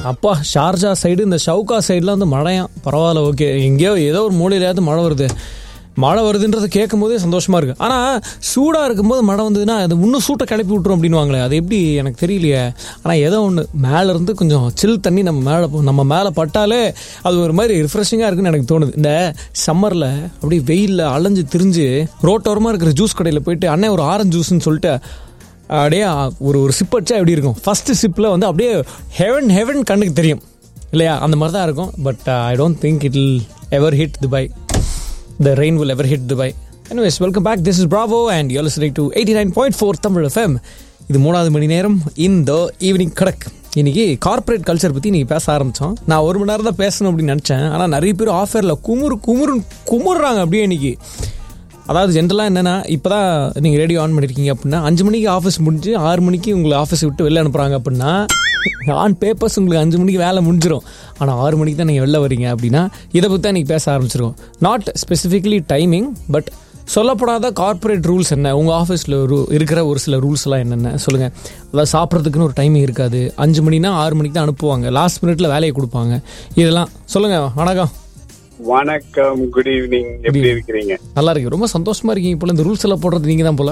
அப்பா Sharjah side இந்த ஷவுகா சைடுலாம் வந்து மழையாம் பரவாயில்ல ஓகே எங்கேயோ ஏதோ ஒரு மூலையிலாவது மழை வருது மழை வருதுன்றதை கேட்கும் போதே சந்தோஷமா இருக்கு ஆனா சூடா இருக்கும்போது மழை வந்ததுன்னா அது இன்னும் சூட்டை கிளப்பி விட்டுரும் அப்படின்வாங்களே அது எப்படி எனக்கு தெரியலையே ஆனா ஏதோ ஒன்று மேல இருந்து கொஞ்சம் சில் தண்ணி நம்ம மேலே நம்ம மேலே பட்டாலே அது ஒரு மாதிரி ரிஃப்ரெஷிங்காக இருக்குன்னு எனக்கு தோணுது இந்த சம்மரில் அப்படியே வெயிலில் அலைஞ்சு திரிஞ்சு ரோட்டோரமாக இருக்கிற ஜூஸ் கடையில் போயிட்டு அண்ணே ஒரு ஆரஞ்சு ஜூஸ்ன்னு சொல்லிட்டு அப்படியே ஒரு ஒரு சிப் அடிச்சா எப்படி இருக்கும் ஃபர்ஸ்ட் சிப்பில் வந்து அப்படியே ஹெவன் ஹெவன் கண்ணுக்கு தெரியும் இல்லையா அந்த மாதிரி தான் இருக்கும் but I don't think it will ever hit Dubai the rain will ever hit Dubai. Anyways, welcome back. This is Bravo and you're listening to 89.4 Tamil FM. இது மூணாவது மணி நேரம் இந்த ஈவினிங் கடக் இன்னைக்கு கார்ப்பரேட் கல்ச்சர் பற்றி நீங்கள் பேச ஆரம்பித்தோம் நான் ஒரு மணி நேரம் தான் பேசணும் அப்படின்னு நினச்சேன் ஆனால் நிறைய பேர் ஆஃபரில் குமுறு குமுறு குமுறுறாங்க அப்படியே இன்னைக்கு அதாவது ஜென்ரலாக என்னென்னா இப்போ தான் நீங்கள் ரேடியோ ஆன் பண்ணியிருக்கீங்க அப்படின்னா அஞ்சு மணிக்கு ஆஃபீஸ் முடிஞ்சு ஆறு மணிக்கு உங்களை ஆஃபீஸ் விட்டு வெளில அனுப்புகிறாங்க அப்படின்னா ஆன் பேப்பர்ஸ் உங்களுக்கு அஞ்சு மணிக்கு வேலை முடிஞ்சிடும் ஆனால் ஆறு மணிக்கு தான் நீங்கள் வெளில வரீங்க அப்படின்னா இதை பற்றி தான் நீங்கள் பேச ஆரம்பிச்சிருக்கோம் நாட் ஸ்பெசிஃபிக்லி டைமிங் பட் சொல்லப்படாத கார்ப்பரேட் ரூல்ஸ் என்ன உங்கள் ஆஃபீஸில் ஒரு இருக்கிற ஒரு சில ரூல்ஸ் எல்லாம் என்னென்ன சொல்லுங்கள் அதாவது சாப்பிட்றதுக்குன்னு ஒரு டைமிங் இருக்காது அஞ்சு மணினா ஆறு மணிக்கு தான் அனுப்புவாங்க லாஸ்ட் மினிட்ல வேலையை கொடுப்பாங்க இதெல்லாம் சொல்லுங்கள் வணக்கம் வணக்கம் குட் ஈவினிங் எப்படி இருக்கிறீங்க நல்லா இருக்கு ரொம்ப சந்தோஷமா இருக்கீங்க போல இந்த ரூல்ஸ் எல்லாம் போடுறது நீங்க தான் போல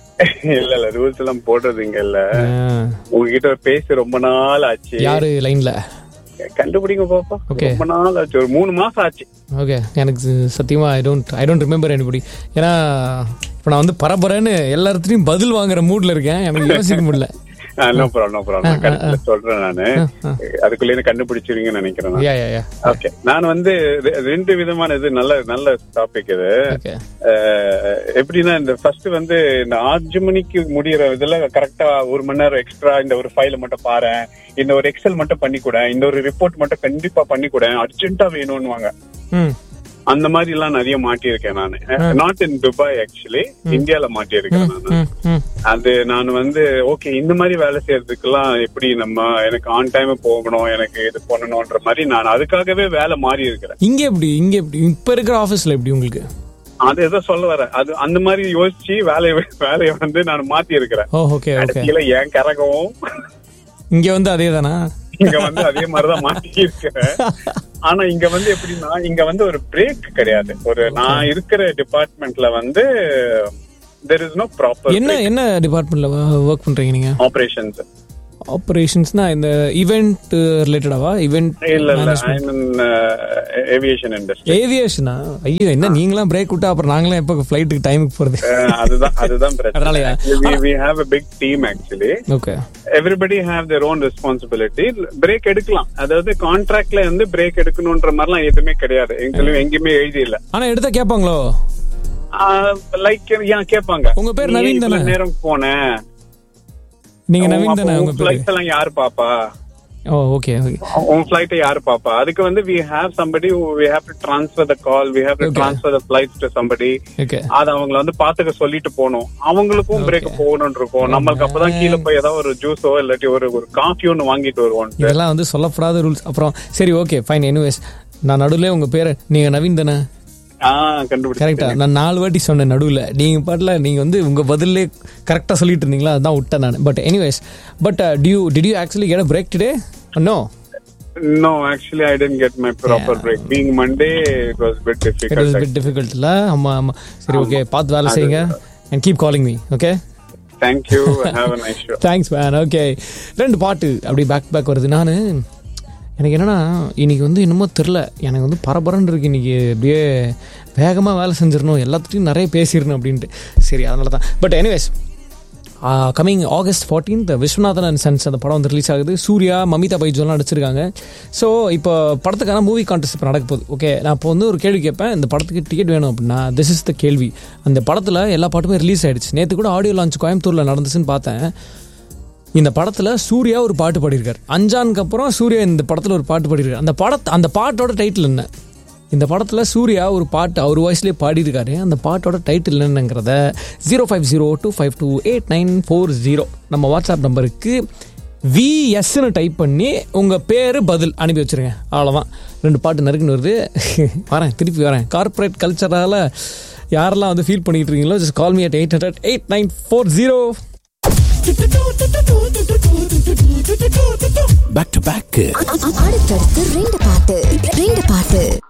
இல்ல இல்ல ரூல்ஸ் எல்லாம் போடுறது இங்க இல்ல உங்ககிட்ட பேசி ரொம்ப நாள் ஆச்சு யாரு லைன்ல கண்டுபிடிங்க பாப்பா Okay. ரொம்ப நாள் ஆச்சு ஒரு மூணு மாசம் ஆச்சு ஓகே எனக்கு சத்தியமா I don't I don't remember anybody ஏன்னா இப்போ நான் வந்து பரபரன்னு எல்லா இடத்துலையும் பதில் வாங்குற மூட்ல இருக்கேன் எனக்கு யோசிக்க முடியல நோ ப்ராப்ளம் நோ ப்ராப்ளம் கடைசியில சொல்றேன் நானு அதுக்குள்ளே கண்டுபிடிச்சிருவீங்கன்னு நினைக்கிறேன் நான் யா யா யா ஓகே நான் வந்து ரெ- ரெண்டு விதமான இது நல்ல நல்ல டாபிக் இது ஓகே அஹ், எப்படின்னா இந்த ஃபர்ஸ்ட் வந்து இந்த அஞ்சு மணிக்கு முடியற இதுல கரெக்டா ஒரு மணி நேரம் எக்ஸ்ட்ரா இந்த ஒரு ஃபைல மட்டும் பாரு இந்த ஒரு எக்ஸல் மட்டும் பண்ணி கூட இந்த ஒரு ரிப்போர்ட் மட்டும் கண்டிப்பா பண்ணி கூட அர்ஜென்ட்டா வேணும்னுவாங்க ம் அந்த மாதிரி எல்லாம் நிறைய மாட்டியிருக்கேன் நானு நாட் இன் துபாய் ஆக்சுவலி இந்தியால மாட்டியிருக்கேன் நானு ம் ம் அது நான் வந்து ஓகே இந்த மாதிரி வேலை செய்யறதுக்கெல்லாம் எப்படி நம்ம எனக்கு ஆன் டைம் போகணும் எனக்கு இது பண்ணணும்ன்ற மாதிரி நான் அதுக்காகவே வேலை மாறி இருக்கிறேன் இங்க எப்படி இங்க எப்படி இப்ப இருக்கிற ஆபீஸ்ல எப்படி உங்களுக்கு அது எதை சொல்ல வரேன் அது அந்த மாதிரி யோசிச்சு வேலையை வேலையை வந்து நான் மாத்தி இருக்கிறேன் ஓ ஓகே ஓகே கடைசியில ஏன் கரகவும் இங்க வந்து அதே தானா இங்க வந்து அதே மாதிரிதான் மாட்டி இருக்கிறேன் ஆனா இங்க வந்து எப்படின்னா இங்க வந்து ஒரு பிரேக் கிடையாது ஒரு நான் இருக்கிற டிபார்ட்மெண்ட்ல வந்து தெர் இஸ் நோ ப்ராப்பர் என்ன என்ன டிபார்ட்மெண்ட்ல ஒர்க் பண்றீங்க நீங்க ஆபரேஷன்ஸ் ஆபரேஷன்ஸ்னா இந்த ஈவெண்ட் ரிலேட்டடாவா ஈவெண்ட் இல்ல இல்ல ஐ மீன் ஏவியேஷன் இண்டஸ்ட்ரி ஏவியேஷனா ஐயோ என்ன நீங்களாம் பிரேக் விட்டா அப்புறம் நாங்களாம் எப்போ ஃபிளைட்டுக்கு டைமுக்கு போறது அதுதான் அதுதான் அதனாலயா? பிரச்சனை we have a big team actually okay everybody have their own responsibility break எடுக்கலாம் அதாவது கான்ட்ராக்ட்ல வந்து பிரேக் எடுக்கணும்ன்ற மாதிரிலாம் எதுவுமே கிடையாது எங்களும் எங்கேயுமே எழுதி இல்ல ஆனா எடுத்தா கேட்பாங்களோ லைக் ஏன் கேட்பாங்க உங்க பேர் நீ நவீன் இவ்வளவு தானே? நேரம் போனேன் நீங்க நவீன் தானே உங்க பேரு ஃபிளைட் எல்லாம் யாரு பாப்பா ஓ ஓகே ஓகே உன் ஃபிளைட்டை யாரு பாப்பா அதுக்கு வந்து we have somebody who we have to transfer the call we have to Okay. transfer the flights to somebody okay அது அவங்கள வந்து பாத்துக்க சொல்லிட்டு போகணும் அவங்களுக்கும் பிரேக் போகணும்னு இருக்கும் நம்மளுக்கு அப்பதான் கீழே போய் ஏதாவது ஒரு ஜூஸோ இல்லாட்டி ஒரு ஒரு காஃபி ஒன்னு வாங்கிட்டு வருவோம் இதெல்லாம் வந்து சொல்லப்படாத ரூல்ஸ் அப்புறம் சரி ஓகே ஃபைன் எனிவேஸ் நான் நடுவுல உங்க பேரு நீங்க நவீன் தானே ஆஹ் கண்டுபிடிச்சு கரெக்டா நான் நாலு வாட்டி சொன்னேன் நடுவுல நீங்க பாட்டுல நீங்க வந்து உங்க பதிலே கரெக்டா சொல்லிட்டு இருந்தீங்களா அதான் விட்டேன் நான் but anyways but do did you actually get break today no No, actually, I didn't get my proper break. Being Monday, it was a bit it difficult. Was bit difficult இல்ல ஆமா ஆமா சரி ஓகே பார்த்து வேலை செய்யுங்க and keep calling me okay Thank you. Have a nice show. Thanks man okay ரெண்டு பாட்டு அப்படி பேக் பேக் வருது நான் எனக்கு என்னன்னா இன்னைக்கு வந்து என்னமோ தெரில எனக்கு வந்து பரபரன்னு இருக்கு இன்னைக்கு அப்படியே வேகமாக வேலை செஞ்சிடணும் எல்லாத்துட்டையும் நிறைய பேசிடணும் அப்படின்ட்டு சரி அதனால தான் but anyways coming August fourteenth Viswanathan and sons அந்த படம் வந்து ரிலீஸ் ஆகுது சூர்யா மமிதா பைஜோலாம் நடிச்சிருக்காங்க ஸோ இப்போ படத்துக்கான மூவி கான்டெஸ்ட் இப்போ நடக்க போகுது ஓகே நான் இப்போ வந்து ஒரு கேள்வி கேட்பேன் இந்த படத்துக்கு டிக்கெட் வேணும் அப்படின்னா திஸ் இஸ் த கேள்வி அந்த படத்தில் எல்லா பாட்டுமே ரிலீஸ் ஆயிடுச்சு நேற்று கூட ஆடியோ லான்ச் கோயம்புத்தூரில் நடந்துச்சுன்னு பார்த்தேன் இந்த படத்தில் சூர்யா ஒரு பாட்டு பாடியிருக்காரு அஞ்சானுக்கு அப்புறம் சூர்யா இந்த படத்தில் ஒரு பாட்டு பாடியிருக்காரு அந்த படத்தை அந்த பாட்டோட டைட்டில் என்ன இந்த படத்தில் சூர்யா ஒரு பாட்டு அவர் வாய்ஸ்லேயே பாடியிருக்காரு அந்த பாட்டோட டைட்டில் என்னங்கிறத zero five zero two five two eight nine four zero நம்ம வாட்ஸ்அப் நம்பருக்கு விஎஸ்ன்னு டைப் பண்ணி உங்கள் பேர் பதில் அனுப்பி வச்சுருங்க அவ்வளோதான் ரெண்டு பாட்டு நறுக்குன்னு வருது வரேன் திருப்பி வரேன் கார்ப்பரேட் கல்ச்சரால் யாரெல்லாம் வந்து ஃபீல் பண்ணிட்டு இருக்கீங்களோ just call me at eight hundred eight nine four zero back to back அடுத்தடுத்து ரெண்டு பாட்டு ரெண்டு பாட்டு